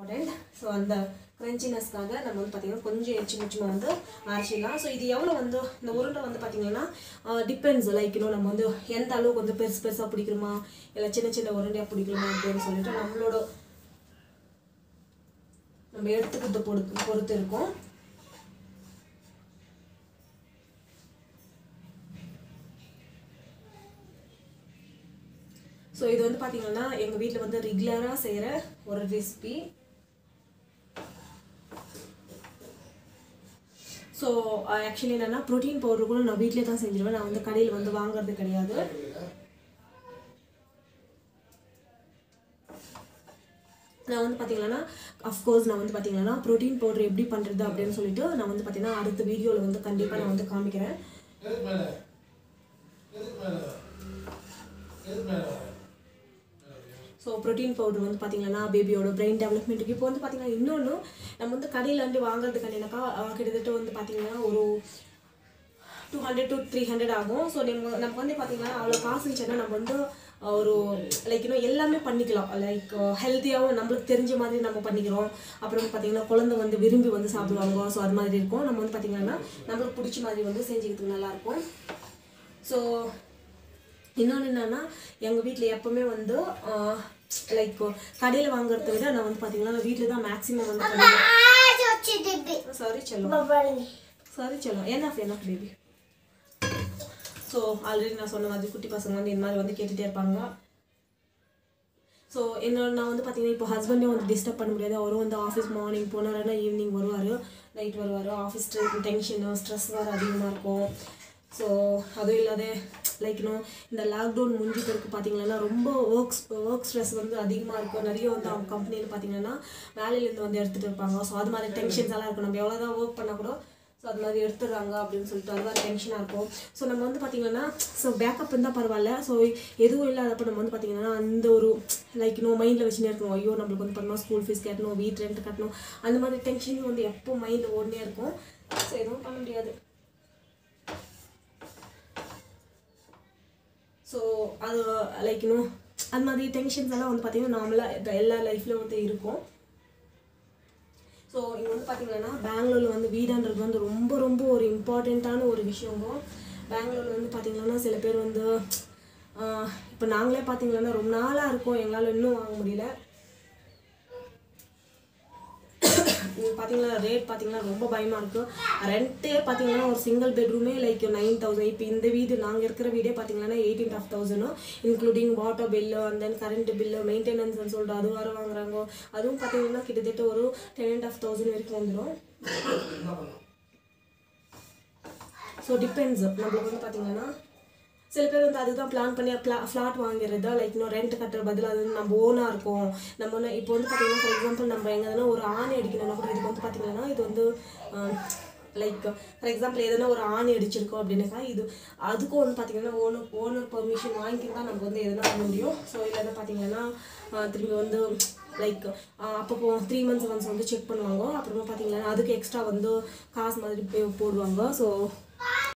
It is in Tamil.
இம்பார்ட்டண்ட் ஸோ அந்த க்ரன்ச்சினஸ்க்காக நம்ம வந்து பார்த்திங்கன்னா கொஞ்சம் எச்சு முச்சுமா வந்து அரைச்சிடலாம் ஸோ இது எவ்வளோ வந்து இந்த உருண்டை வந்து பார்த்திங்கன்னா டிபெண்ட்ஸ் லைக் இன்னும் நம்ம வந்து எந்த அளவுக்கு வந்து பெருசு பெருசாக பிடிக்கணுமா இல்லை சின்ன சின்ன உருண்டையாக பிடிக்கணுமா அப்படின்னு சொல்லிட்டு நம்மளோட நம்ம எடுத்துக்கிட்ட பொறுத்து பொறுத்து இருக்கும் ஸோ இது வந்து பார்த்தீங்கன்னா எங்கள் வீட்டில் வந்து ரெகுலராக செய்கிற ஒரு ரெசிபி ஸோ ஆக்சுவலி என்னென்னா ப்ரோட்டீன் பவுடர் கூட நான் வீட்டிலே தான் செஞ்சிருவேன் நான் வந்து கடையில் வந்து வாங்குறது கிடையாது நான் வந்து பார்த்தீங்கன்னா அஃப்கோர்ஸ் நான் வந்து பார்த்தீங்கன்னா ப்ரோட்டீன் பவுடர் எப்படி பண்ணுறது அப்படின்னு சொல்லிட்டு நான் வந்து பார்த்தீங்கன்னா அடுத்த வீடியோவில் வந்து கண்டிப்பாக நான் வந்து காமிக்கிறேன் எதுக்கு மேல எதுக்கு மேல எதுக்கு மேல ஸோ ப்ரோட்டீன் பவுடர் வந்து பார்த்தீங்கன்னா பேபியோட பிரெயின் டெவலப்மெண்ட்டுக்கு இப்போ வந்து பார்த்தீங்கன்னா இன்னொன்று நம்ம வந்து கடையில் வந்து வாங்குறதுக்கு என்னக்கா கிட்டத்தட்ட வந்து பார்த்தீங்கன்னா ஒரு two hundred to three hundred ஆகும் ஸோ நம்ம நம்ம வந்து பார்த்தீங்கன்னா அவ்வளோ காசு இருந்துச்சுன்னா நம்ம வந்து ஒரு லைக் இன்னும் எல்லாமே பண்ணிக்கலாம் லைக் ஹெல்த்தியாகவும் நம்மளுக்கு தெரிஞ்ச மாதிரி நம்ம பண்ணிக்கிறோம் அப்புறம் வந்து பார்த்தீங்கன்னா குழந்தை வந்து விரும்பி வந்து சாப்பிடுவாங்க ஸோ அது மாதிரி இருக்கும் நம்ம வந்து பார்த்தீங்கன்னா நம்மளுக்கு பிடிச்ச மாதிரி வந்து செஞ்சுக்கிறதுக்கு நல்லாயிருக்கும் ஸோ இன்னொன்று என்னன்னா எங்கள் வீட்டில் எப்பவுமே வந்து லைக் கடையில் வாங்குறத விட நான் வந்து பார்த்தீங்கன்னா வீட்டில் தான் மேக்ஸிமம் வந்து பண்ணுவேன் சாரி செல்லம் சாரி செல்லம் என்ன என்ன பேபி ஸோ ஆல்ரெடி நான் சொன்ன மாதிரி குட்டி பசங்க வந்து இந்த மாதிரி வந்து கேட்டுகிட்டே இருப்பாங்க ஸோ என்னோட நான் வந்து பார்த்தீங்கன்னா இப்போ ஹஸ்பண்டே வந்து டிஸ்டர்ப் பண்ண முடியாது அவரும் வந்து ஆஃபீஸ் மார்னிங் போனாருன்னா ஈவினிங் வருவார் நைட் வருவார் ஆஃபீஸ் டென்ஷனு ஸ்ட்ரெஸ் வேறு அதிகமாக இருக்கும் ஸோ அதுவும் இல்லாத லைக் இன்னும் இந்த லாக்டவுன் முடிஞ்ச பிறகு பார்த்தீங்கன்னா ரொம்ப ஒர்க்ஸ் ஒர்க் ஸ்ட்ரெஸ் வந்து அதிகமாக இருக்கும் நிறைய வந்து அவங்க கம்பெனியில் பார்த்தீங்கன்னா வேலையிலேருந்து வந்து எடுத்துகிட்டு இருப்பாங்க ஸோ அது மாதிரி டென்ஷன்ஸ் எல்லாம் இருக்கும் நம்ம எவ்வளோ தான் ஒர்க் பண்ணால் கூட ஸோ அது மாதிரி எடுத்துடுறாங்க அப்படின்னு சொல்லிட்டு அது மாதிரி டென்ஷனாக இருக்கும் ஸோ நம்ம வந்து பார்த்திங்கன்னா ஸோ பேக்கப் இருந்தால் பரவாயில்ல ஸோ எதுவும் இல்லாதப்போ நம்ம வந்து பார்த்திங்கன்னா அந்த ஒரு லைக் இன்னும் மைண்டில் வச்சுனே இருக்கணும் ஐயோ நம்மளுக்கு வந்து பண்ணணும் ஸ்கூல் ஃபீஸ் கட்டணும் வீட் ரெண்ட் கட்டணும் அந்த மாதிரி டென்ஷன் வந்து எப்போ மைண்டில் ஓடினே இருக்கும் ஸோ எதுவும் பண்ண முடியாது ஸோ அது லைக் இன்னும் அது மாதிரி டென்ஷன்ஸ் எல்லாம் வந்து பார்த்திங்கன்னா நார்மலாக எல்லா லைஃப்லையும் வந்து இருக்கும் ஸோ இங்கே வந்து பார்த்தீங்கன்னா பெங்களூரில் வந்து வீடுன்றது வந்து ரொம்ப ரொம்ப ஒரு இம்பார்ட்டண்ட்டான ஒரு விஷயங்க பெங்களூரில் வந்து பார்த்தீங்கன்னா சில பேர் வந்து இப்போ நாங்களே பார்த்தீங்கன்னா ரொம்ப நாளாக இருக்கோம் எங்களால் இன்னும் வாங்க முடியல பார்த்தீங்கன்னா ரேட் பார்த்தீங்கன்னா ரொம்ப பயமாக இருக்குது ரெண்ட்டே பார்த்தீங்கன்னா ஒரு சிங்கிள் பெட்ரூமே லைக் நைன் தௌசண்ட் இப்போ இந்த வீடு நாங்கள் இருக்கிற வீடே பார்த்தீங்கன்னா எயிட்டீன் ஆஃப் தௌசண்டும் including water bill and then current bill மெயின்டெனன்ஸ்னு சொல்லிட்டு அது வேறு வாங்குறாங்க அதுவும் பார்த்தீங்கன்னா கிட்டத்தட்ட ஒரு டென் அண்ட் ஆஃப் தௌசண்ட் வரைக்கும் வந்துடும் என்ன பண்ணும் ஸோ டிபெண்ட்ஸ் நம்மளுக்கு வந்து பார்த்தீங்கன்னா சில பேர் வந்து அதுதான் பிளான் பண்ணி ஃப்ளா ஃப்ளாட் வாங்கிறதா லைக் இன்னும் ரெண்ட் கட்டுற பதில் அது வந்து நம்ம ஓனாக இருக்கும் நம்ம வந்து இப்போ வந்து பார்த்தீங்கன்னா ஃபார் எக்ஸாம்பிள் நம்ம எங்கன்னா ஒரு ஆணி அடிக்கணும்னா கூட இதுக்கு வந்து பார்த்தீங்கன்னா இது வந்து லைக் ஃபார் எக்ஸாம்பிள் எதனா ஒரு ஆணி அடிச்சிருக்கோம் அப்படின்னாக்கா இது அதுக்கும் வந்து பார்த்தீங்கன்னா ஓனர் ஓனர் பர்மிஷன் வாங்கிட்டு தான் நம்ம வந்து எதனா பண்ண முடியும் ஸோ இல்லைன்னா பார்த்தீங்கன்னா ஆஹ் திரும்பி வந்து லைக் அப்பப்போ த்ரீ மந்த்ஸ் ஒன்ஸ் வந்து செக் பண்ணுவாங்க அப்புறமா பார்த்தீங்கன்னா அதுக்கு எக்ஸ்ட்ரா வந்து காசு மாதிரி பே- போடுவாங்க ஸோ